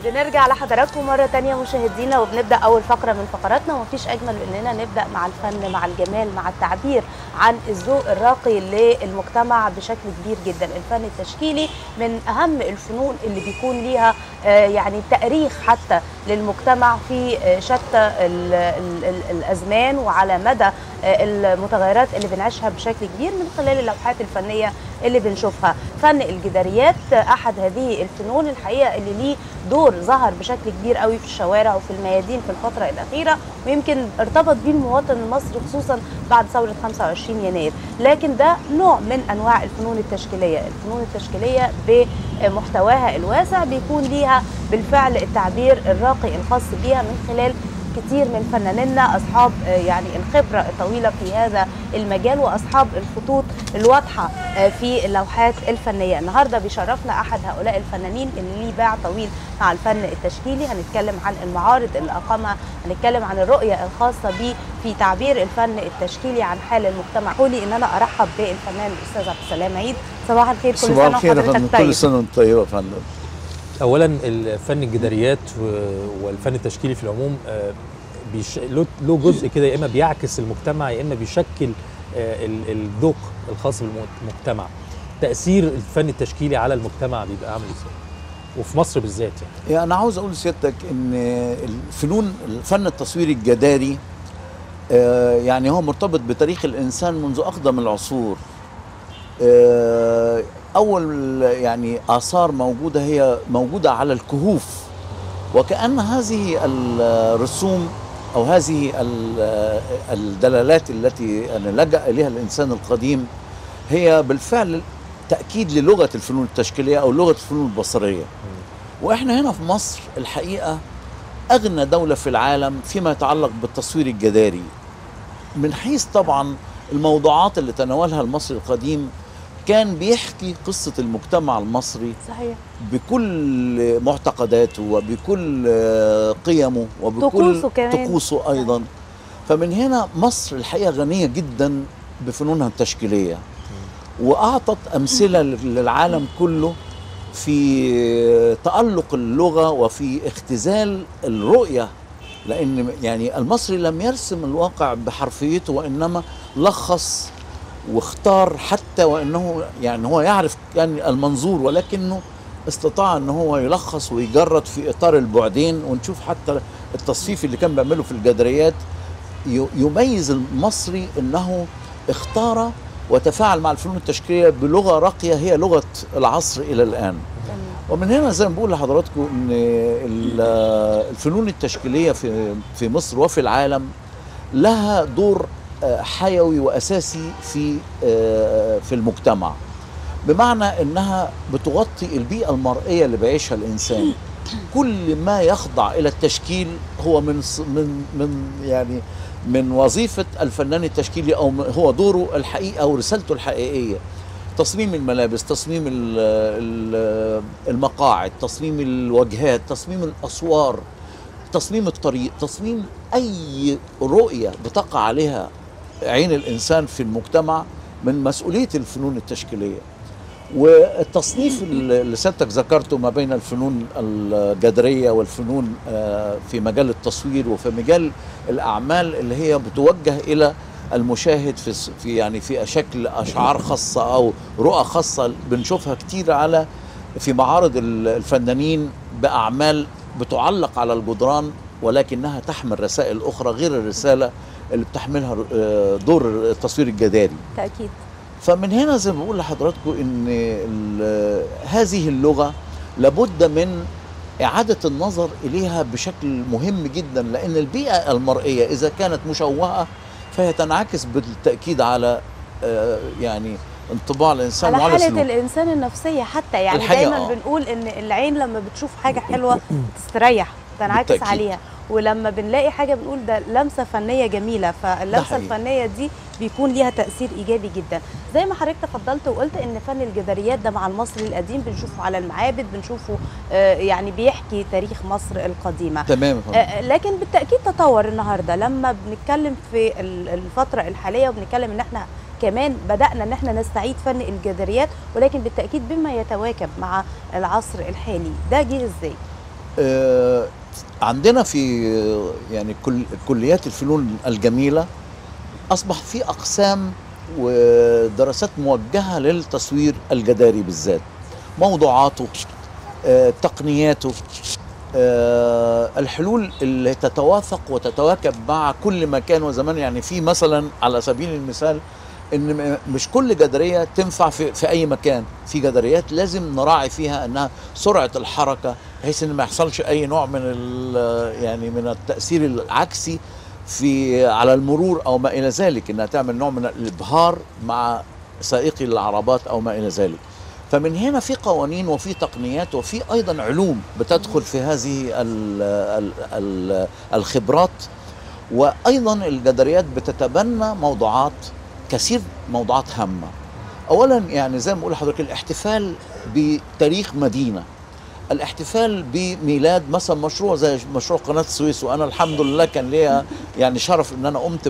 بنرجع لحضراتكم مرة تانية مشاهدينا وبنبدأ أول فقرة من فقراتنا ومفيش أجمل من إننا نبدأ مع الفن مع الجمال مع التعبير عن الذوق الراقي للمجتمع بشكل كبير جدا الفن التشكيلي من أهم الفنون اللي بيكون ليها آه، يعني تأريخ حتى للمجتمع في آه، شتى ال- ال- ال- الأزمان وعلى مدى آه، المتغيرات اللي بنعيشها بشكل كبير من خلال اللوحات الفنية اللي بنشوفها فن الجداريات أحد هذه الفنون الحقيقة اللي ليه دور ظهر بشكل كبير قوي في الشوارع وفي الميادين في الفترة الأخيرة ويمكن ارتبط بيه المواطن المصري خصوصا بعد ثورة 25 يناير لكن ده نوع من أنواع الفنون التشكيلية الفنون التشكيلية بمحتواها الواسع بيكون ليها بالفعل التعبير الراقي الخاص بيها من خلال كتير من فنانينا اصحاب آه، يعني الخبره الطويله في هذا المجال واصحاب الخطوط الواضحه آه، في اللوحات الفنيه النهارده بيشرفنا احد هؤلاء الفنانين اللي ليه باع طويل مع الفن التشكيلي هنتكلم عن المعارض اللي اقامها هنتكلم عن الرؤيه الخاصه بيه في تعبير الفن التشكيلي عن حال المجتمع قولي ان انا ارحب بالفنان الاستاذ عبد السلام عيد صباح الخير كل صباح سنه الخير يا فندم وحضرتك طيب كل سنه وانت طيبه يا فندم اولا الفن الجداريات و- والفن التشكيلي في العموم آه، بيش... له له جزء كده يا اما بيعكس المجتمع يا اما بيشكل آه، ال- الذوق الخاص بالمجتمع تاثير الفن التشكيلي على المجتمع بيبقى عامل ازاي وفي مصر بالذات يعني يعني انا عاوز اقول لسيادتك ان الفنون الفن التصويري الجداري آه، يعني هو مرتبط بتاريخ الانسان منذ اقدم العصور آه، اول يعني اثار موجوده هي موجوده على الكهوف وكأن هذه الرسوم أو هذه ال- الدلالات التي يعني لجأ إليها الإنسان القديم هي بالفعل تأكيد للغة الفنون التشكيلية أو لغة الفنون البصرية وإحنا هنا في مصر الحقيقة أغنى دولة في العالم فيما يتعلق بالتصوير الجداري من حيث طبعا الموضوعات اللي تناولها المصري القديم كان بيحكي قصة المجتمع المصري صحيح بكل معتقداته وبكل آه، قيمه وبكل طقوسه كمان. طقوسه ايضا فمن هنا مصر الحقيقه غنيه جدا بفنونها التشكيليه واعطت امثله للعالم كله في تالق اللغه وفي اختزال الرؤيه لان يعني المصري لم يرسم الواقع بحرفيته وانما لخص واختار حتى وانه يعني هو يعرف يعني المنظور ولكنه استطاع ان هو يلخص ويجرد في اطار البعدين ونشوف حتى التصفيف اللي كان بيعمله في الجدريات ي- يميز المصري انه اختار وتفاعل مع الفنون التشكيليه بلغه راقيه هي لغه العصر الى الان تمام. ومن هنا زي ما بقول لحضراتكم ان ال- الفنون التشكيليه في في مصر وفي العالم لها دور آه، حيوي واساسي في آه، في المجتمع بمعنى انها بتغطي البيئه المرئيه اللي بيعيشها الانسان كل ما يخضع الى التشكيل هو من ص- من من يعني من وظيفه الفنان التشكيلي او م- هو دوره الحقيقي او رسالته الحقيقيه تصميم الملابس تصميم ال- ال- المقاعد تصميم الواجهات تصميم الاسوار تصميم الطريق تصميم اي رؤيه بتقع عليها عين الانسان في المجتمع من مسؤوليه الفنون التشكيليه والتصنيف اللي سيادتك ذكرته ما بين الفنون الجدريه والفنون آه، في مجال التصوير وفي مجال الاعمال اللي هي بتوجه الى المشاهد في س- في يعني في شكل اشعار خاصه او رؤى خاصه بنشوفها كتير على في معارض ال- الفنانين باعمال بتعلق على الجدران ولكنها تحمل رسائل اخرى غير الرساله اللي بتحملها آه، دور التصوير الجداري تاكيد فمن هنا زي ما بقول لحضراتكم ان ال- هذه اللغه لابد من اعاده النظر اليها بشكل مهم جدا لان البيئه المرئيه اذا كانت مشوهه فهي تنعكس بالتاكيد على آه، يعني انطباع الانسان على وعلى حالة سلوكه الإنسان النفسية حتى يعني الحقيقة دايما آه. بنقول إن العين لما بتشوف حاجة حلوة تستريح تنعكس بالتأكيد. عليها ولما بنلاقي حاجة بنقول ده لمسة فنية جميلة فاللمسة حقيقي. الفنية دي بيكون ليها تأثير إيجابي جدا زي ما حضرتك تفضلت وقلت إن فن الجداريات ده مع المصري القديم بنشوفه على المعابد بنشوفه آه، يعني بيحكي تاريخ مصر القديمة تمام يا فندم. آه، لكن بالتاكيد تطور النهارده لما بنتكلم في ال- الفتره الحاليه وبنتكلم ان احنا كمان بدانا ان احنا نستعيد فن الجداريات ولكن بالتاكيد بما يتواكب مع العصر الحالي ده جه ازاي آه، عندنا في آه، يعني كل كليات الفنون الجميله اصبح في اقسام ودراسات موجهه للتصوير الجداري بالذات موضوعاته آه، تقنياته آه، الحلول اللي تتوافق وتتواكب مع كل مكان وزمان يعني في مثلا على سبيل المثال ان م- مش كل جداريه تنفع في, في اي مكان في جداريات لازم نراعي فيها انها سرعه الحركه بحيث ان ما يحصلش اي نوع من ال- يعني من التاثير العكسي في على المرور او ما الى ذلك انها تعمل نوع من الابهار مع سائقي العربات او ما الى ذلك فمن هنا في قوانين وفي تقنيات وفي ايضا علوم بتدخل في هذه ال ال ال الخبرات وايضا الجداريات بتتبنى موضوعات كثير موضوعات هامه اولا يعني زي ما بقول لحضرتك الاحتفال بتاريخ مدينه الاحتفال بميلاد مثلا مشروع زي مشروع قناه السويس وانا الحمد لله كان ليا يعني شرف ان انا قمت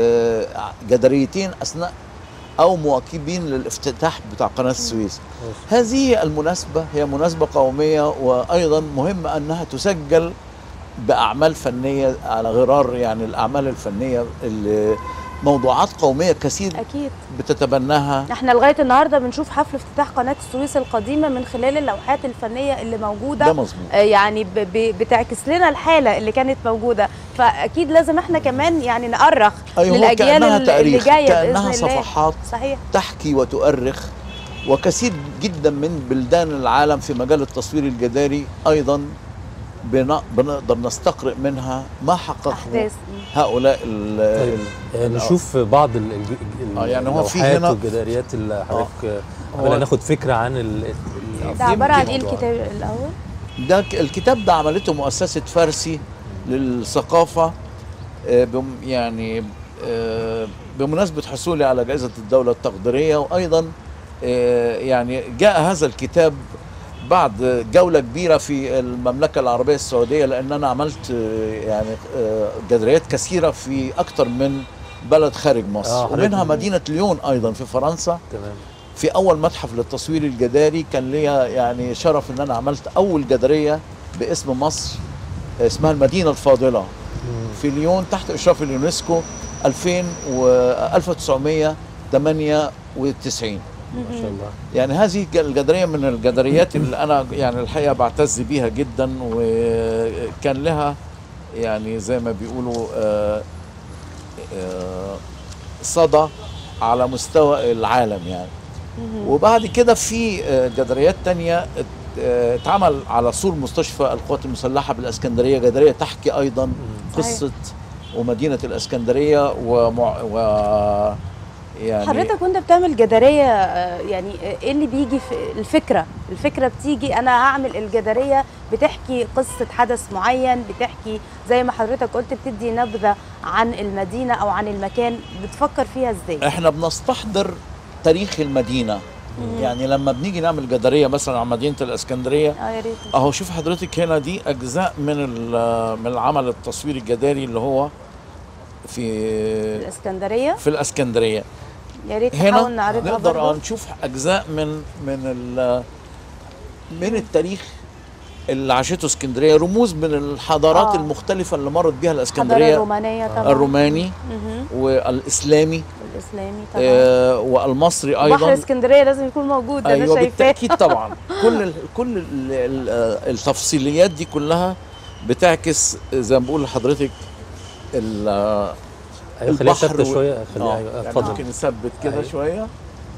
بجداريتين اثناء او مواكبين للافتتاح بتاع قناه السويس هذه المناسبه هي مناسبه قوميه وايضا مهم انها تسجل باعمال فنيه على غرار يعني الاعمال الفنيه اللي موضوعات قوميه كثير اكيد بتتبناها احنا لغايه النهارده بنشوف حفل افتتاح قناه السويس القديمه من خلال اللوحات الفنيه اللي موجوده ده مظبوط آه، يعني ب- ب- بتعكس لنا الحاله اللي كانت موجوده فاكيد لازم احنا كمان يعني نأرخ أيوة، هو للاجيال كأنها اللي اللي تاريخ، جايه كأنها باذن الله صفحات صحيح تحكي وتؤرخ وكثير جدا من بلدان العالم في مجال التصوير الجداري ايضا بن- بنقدر نستقرئ منها ما حققه احداث هؤلاء ال- طيب ال- آه، نشوف بعض ال- ال- ال- آه، يعني هو في اللوحات هنا- والجداريات اللي حضرتك آه، هو- قبل ناخد فكره عن ال- ال- ده عباره عن ايه الموضوع. الكتاب الاول ده ك- الكتاب ده عملته مؤسسة فارسي للثقافة آه، بم يعني آه، بمناسبة حصولي على جائزة الدولة التقديرية وأيضا آه، يعني جاء هذا الكتاب بعد جولة كبيرة في المملكة العربية السعودية لأن أنا عملت آه، يعني آه، جدريات كثيرة في أكثر من بلد خارج آه، مصر حضرتك- ومنها مدينة ليون أيضا في فرنسا تمام في اول متحف للتصوير الجداري كان ليا يعني شرف ان انا عملت اول جداريه باسم مصر اسمها المدينه الفاضله في ليون تحت اشراف اليونسكو 2000 و 1998 ما شاء الله يعني هذه الجداريه من الجداريات اللي انا يعني الحقيقه بعتز بيها جدا وكان لها يعني زي ما بيقولوا آه، آه، صدى على مستوى العالم يعني وبعد كده في آه، جداريات تانية ات- آه، اتعمل على سور مستشفى القوات المسلحة بالاسكندرية جدارية تحكي ايضا صحيح. قصة ومدينة الاسكندرية ومع و يعني حضرتك وانت بتعمل جداريه آه، يعني آه، ايه اللي بيجي في الفكره الفكره بتيجي انا هعمل الجداريه بتحكي قصه حدث معين بتحكي زي ما حضرتك قلت بتدي نبذه عن المدينه او عن المكان بتفكر فيها ازاي احنا بنستحضر تاريخ المدينة يعني لما بنيجي نعمل جدارية مثلا عن مدينة الاسكندرية اه يا ريت اهو شوف حضرتك هنا دي اجزاء من ال- من العمل التصويري الجداري اللي هو في الاسكندريه في الاسكندريه يا ريت نحاول هنا نعرضها نقدر آه برضه نشوف اجزاء من من ال- من التاريخ اللي عاشته اسكندريه رموز من الحضارات آه. آه. المختلفه اللي مرت بها الحضاره الاسكندريه الرومانيه طبعا الروماني مهم. والاسلامي الاسلامي طبعا آه والمصري بحر ايضا اسكندريه لازم يكون موجود ده ايوه انا شايفاه بالتاكيد طبعا كل ال كل ال ال التفصيليات دي كلها بتعكس زي ما بقول لحضرتك ال- ايوه خليها البحر ثابته و- شويه خليها آه، ايوه يعني اتفضل ممكن نثبت كده أيوة. شويه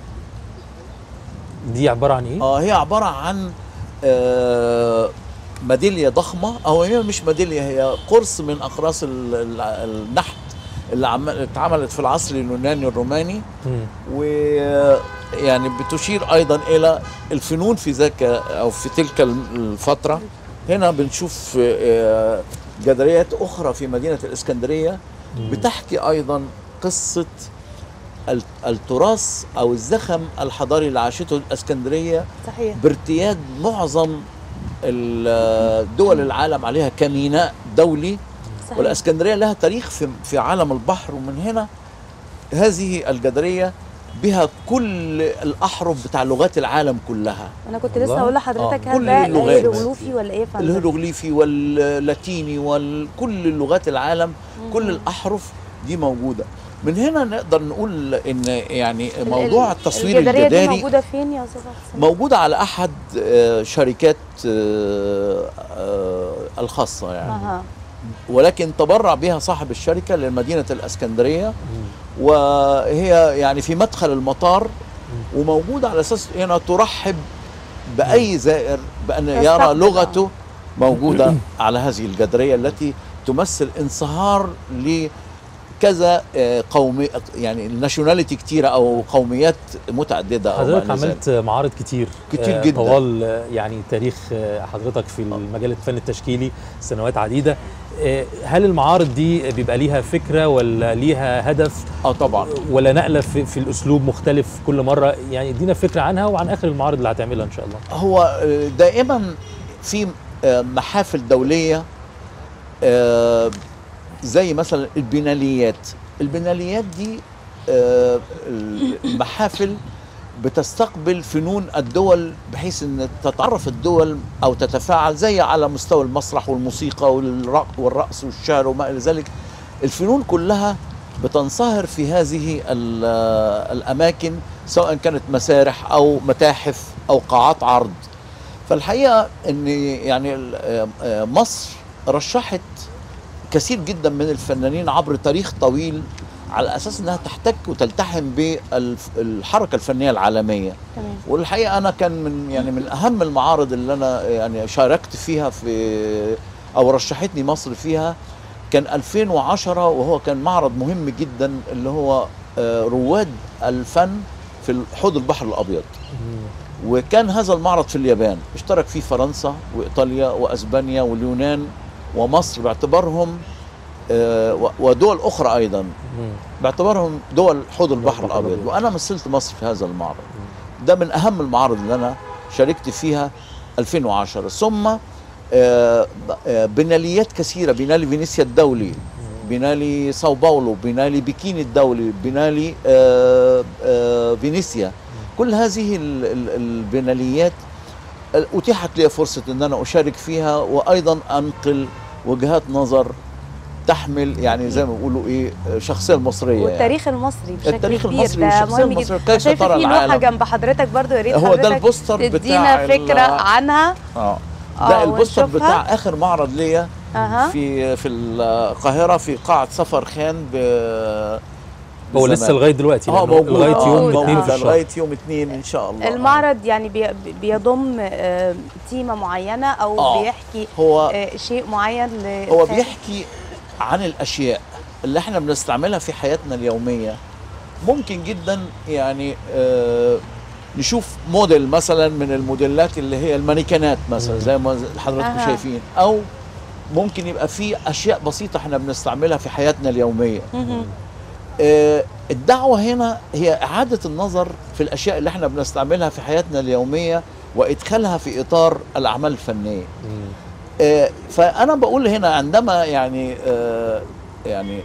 دي عباره عن ايه؟ اه هي عباره عن آه ميداليه ضخمه او هي مش ميداليه هي قرص من اقراص ال- ال- النحت اللي عم- اتعملت في العصر اليوناني الروماني مم. ويعني بتشير ايضا الى الفنون في ذاك او في تلك الفتره هنا بنشوف آه، جداريات اخرى في مدينه الاسكندريه بتحكي ايضا قصه ال- التراث او الزخم الحضاري اللي عاشته الاسكندريه صحيح بارتياد معظم ال- دول العالم عليها كميناء دولي صحيح والاسكندريه لها تاريخ في في عالم البحر ومن هنا هذه الجداريه بها كل الاحرف بتاع لغات العالم كلها انا كنت والله؟ لسه هقول لحضرتك آه، هل كل ده اللغات. هيروغليفي ولا ايه يا فندم؟ الهيروغليفي واللاتيني وكل اللغات العالم كل مم. الاحرف دي موجوده من هنا نقدر نقول ان يعني ال- موضوع ال- التصوير الجدارية دي الجداري موجوده فين يا استاذ حسين؟ موجوده على احد آه، شركات آه، آه، الخاصه يعني اها ولكن تبرع بها صاحب الشركه لمدينه الاسكندريه مم. وهي يعني في مدخل المطار وموجوده على اساس هنا ترحب باي زائر بان يرى تستقبل، لغته موجوده على هذه الجدريه التي تمثل انصهار لكذا آه، قومي يعني ناشوناليتي كتيره او قوميات متعدده او حضرتك ما إلى ذلك. عملت معارض كتير كتير آه، جدا. طوال آه، يعني تاريخ آه، حضرتك في المجال الفن التشكيلي سنوات عديده آه، هل المعارض دي بيبقى ليها فكره ولا ليها هدف اه طبعا ولا نقله في, في الاسلوب مختلف كل مره يعني ادينا فكره عنها وعن اخر المعارض اللي هتعملها ان شاء الله هو آه، دائما في آه، محافل دوليه آه، زي مثلا البناليات البناليات دي آه، المحافل بتستقبل فنون الدول بحيث ان تتعرف الدول او تتفاعل زي على مستوى المسرح والموسيقى والرق- والرقص والشعر وما الى ذلك الفنون كلها بتنصهر في هذه ال- الاماكن سواء كانت مسارح او متاحف او قاعات عرض فالحقيقه ان يعني ال- آه، آه، مصر رشحت كثير جدا من الفنانين عبر تاريخ طويل على اساس انها تحتك وتلتحم بالحركه الفنيه العالميه تمام والحقيقه انا كان من يعني من اهم المعارض اللي انا يعني شاركت فيها في او رشحتني مصر فيها كان 2010 وهو كان معرض مهم جدا اللي هو آه، رواد الفن في حوض البحر الابيض وكان هذا المعرض في اليابان اشترك فيه فرنسا وايطاليا واسبانيا واليونان ومصر باعتبارهم آه، و- ودول اخرى ايضا مم. باعتبارهم دول حوض البحر البحر الابيض الأبيض. وانا مثلت مصر في هذا المعرض ده من اهم المعارض اللي انا شاركت فيها 2010 ثم آه، ب- آه، بناليات كثيره بنالي فينيسيا الدولي بنالي ساو باولو بنالي بكين الدولي بنالي آه، آه، فينيسيا كل هذه ال- ال- البناليات آه، اتيحت لي فرصه ان انا اشارك فيها وايضا انقل وجهات نظر تحمل يعني زي ما بيقولوا ايه شخصيه المصريه يعني. والتاريخ المصري بشكل التاريخ كبير المصري ده والشخصية مهم المصرية جدا كيف شايفه ترى في لوحه العالم؟ جنب حضرتك برضو يا ريت هو ده حضرتك البوستر تدينا بتاع ال- فكره عنها اه آه، ده البوستر ونشوفها. بتاع اخر معرض ليا اها في في القاهره في قاعه سفر خان ب هو بالزمان. لسه لغايه دلوقتي اه لأنه موجود لغايه آه، يوم موجود. 2 آه. في الشهر لغايه يوم اثنين ان شاء الله المعرض يعني بي- بيضم آه، تيمه معينه او آه. بيحكي هو آه، شيء معين ل- هو خارج- بيحكي عن الاشياء اللي احنا بنستعملها في حياتنا اليوميه ممكن جدا يعني آه نشوف موديل مثلا من الموديلات اللي هي المانيكانات مثلا مم. زي ما حضراتكم أها. شايفين او ممكن يبقى في اشياء بسيطه احنا بنستعملها في حياتنا اليوميه مهم. آه، الدعوة هنا هي إعادة النظر في الأشياء اللي احنا بنستعملها في حياتنا اليومية وإدخالها في إطار الأعمال الفنية مم. آه، فأنا بقول هنا عندما يعني آه، يعني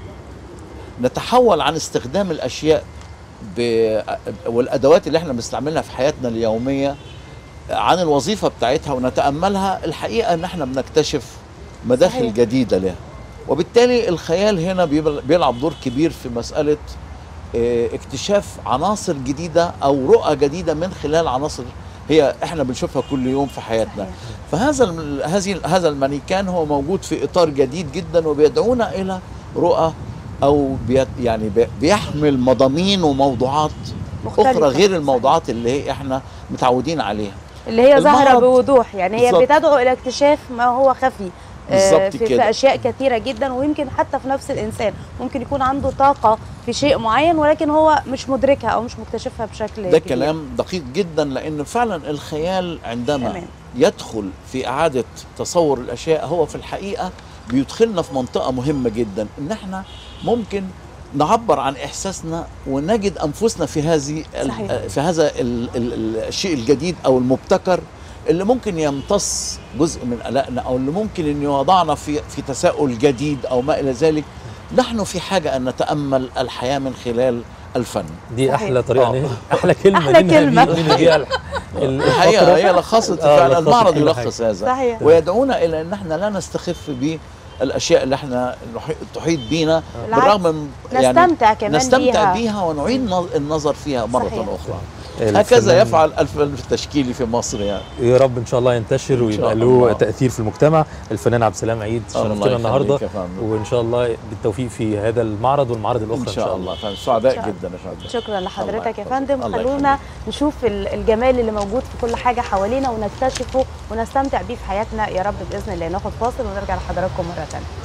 نتحول عن استخدام الأشياء ب- والأدوات اللي احنا بنستعملها في حياتنا اليومية عن الوظيفة بتاعتها ونتأملها الحقيقة ان احنا بنكتشف مداخل صحيح. جديدة لها وبالتالي الخيال هنا بيبل- بيلعب دور كبير في مسألة آه، اكتشاف عناصر جديدة أو رؤى جديدة من خلال عناصر هي احنا بنشوفها كل يوم في حياتنا صحيح. فهذا الم- هذه هذا المانيكان هو موجود في اطار جديد جدا وبيدعونا الى رؤى او بي يعني بي- بيحمل مضامين وموضوعات مختلفة. اخرى غير صحيح. الموضوعات اللي هي احنا متعودين عليها اللي هي ظاهره المعرض- بوضوح يعني هي بالظبط. بتدعو الى اكتشاف ما هو خفي آه، بالظبط في, كده. في اشياء كثيره جدا ويمكن حتى في نفس الانسان ممكن يكون عنده طاقه في شيء معين ولكن هو مش مدركها او مش مكتشفها بشكل ده كبير. كلام دقيق جدا لان فعلا الخيال عندما تمام. يدخل في اعاده تصور الاشياء هو في الحقيقه بيدخلنا في منطقه مهمه جدا ان احنا ممكن نعبر عن احساسنا ونجد انفسنا في هذه ال- صحيح. في هذا ال ال ال الشيء الجديد او المبتكر اللي ممكن يمتص جزء من قلقنا او اللي ممكن ان يوضعنا في في تساؤل جديد او ما الى ذلك نحن في حاجه ان نتامل الحياه من خلال الفن دي صحيح. احلى طريقه آه. نه- احلى كلمه أحلى ننهي كلمة. بيها- ننهي بيها ال- ال- الحقيقه الفقرة. هي لخصت آه، فعلا لخصت المعرض كل يلخص هذا صحيح ويدعونا الى ان احنا لا نستخف بالاشياء اللي احنا نحي- تحيط بينا بالعكس. بالرغم من نستمتع كمان نستمتع بيها. بيها ونعيد نظ- النظر فيها مره صحيح. اخرى الفنان- هكذا يفعل الفن التشكيلي في مصر يعني يا رب ان شاء الله ينتشر إن ويبقى شاء له الله. تاثير في المجتمع الفنان عبد السلام عيد الله شرفتنا يخليك النهارده يا فندم. وان شاء الله بالتوفيق في هذا المعرض والمعارض الاخرى ان شاء الله فندم. سعداء جدا يا فندم شكرا لحضرتك يا يحفظك. فندم الله خلونا يخليك. نشوف ال- الجمال اللي موجود في كل حاجه حوالينا ونكتشفه ونستمتع بيه في حياتنا يا رب باذن الله ناخد فاصل ونرجع لحضراتكم مره ثانيه